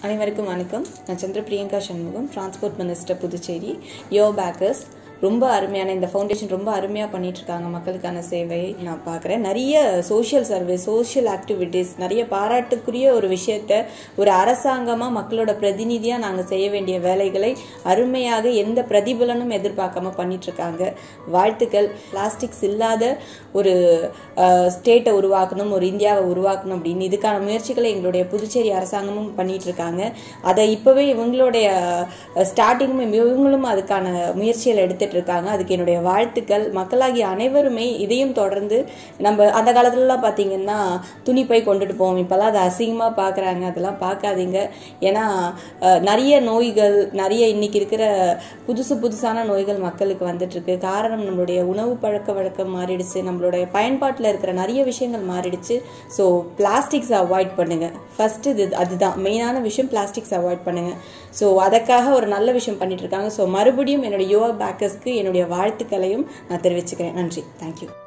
அனைவருக்கும் வணக்கம் நான் சந்திர பிரியங்கா சண்முகம் டிரான்ஸ்போர்ட் மினிஸ்டர் புதுச்சேரி யோ பேக்கர்ஸ் ரொம்ப அருமையான இந்த ஃபவுண்டேஷன் ரொம்ப அருமையாக பண்ணிட்டு இருக்காங்க மக்களுக்கான சேவை நான் பார்க்குறேன் நிறைய சோஷியல் சர்வீஸ் சோஷியல் ஆக்டிவிட்டீஸ் நிறைய பாராட்டுக்குரிய ஒரு விஷயத்த ஒரு அரசாங்கமாக மக்களோட பிரதிநிதியாக நாங்கள் செய்ய வேண்டிய வேலைகளை அருமையாக எந்த பிரதிபலனும் எதிர்பார்க்காம பண்ணிட்டு இருக்காங்க வாழ்த்துக்கள் பிளாஸ்டிக்ஸ் இல்லாத ஒரு ஸ்டேட்டை உருவாக்கணும் ஒரு இந்தியாவை உருவாக்கணும் அப்படின்னு இதுக்கான முயற்சிகளை எங்களுடைய புதுச்சேரி அரசாங்கமும் பண்ணிட்டு இருக்காங்க அதை இப்போவே இவங்களுடைய ஸ்டார்டிங்கும் இவங்களும் அதுக்கான முயற்சிகள் எடுத்துட்டு இருக்காங்க அதுக்கு என்னுடைய வாழ்த்துக்கள் மக்களாகிய அனைவருமே இதையும் தொடர்ந்து நம்ம அந்த காலத்துலலாம் பார்த்தீங்கன்னா துணி பை கொண்டுட்டு போவோம் இப்போல்லாம் அதை அசிங்கமாக பார்க்குறாங்க அதெல்லாம் பார்க்காதீங்க ஏன்னா அஹ், நிறைய நோய்கள் நிறைய இன்னைக்கு இருக்கிற புதுசு புதுசான நோய்கள் மக்களுக்கு வந்துட்டு இருக்கு காரணம் நம்மளுடைய உணவு பழக்க வழக்கம் மாறிடுச்சு நம்மளுடைய பயன்பாட்டில் இருக்கிற நிறைய விஷயங்கள் மாறிடுச்சு ஸோ பிளாஸ்டிக்ஸ் அவாய்ட் பண்ணுங்க ஃபர்ஸ்ட் இது அதுதான் மெயினான விஷயம் பிளாஸ்டிக்ஸ் அவாய்ட் பண்ணுங்க ஸோ அதற்காக ஒரு நல்ல விஷயம் பண்ணிட்டு இருக்காங்க ஸோ மறுபடியும் என்னுடைய யுவா பேக்கர்ஸ்க்கு என்னுடைய வாழ்த்துக்களையும் நான் தெரிவிச்சுக்கிறேன் நன்றி தேங்க்யூ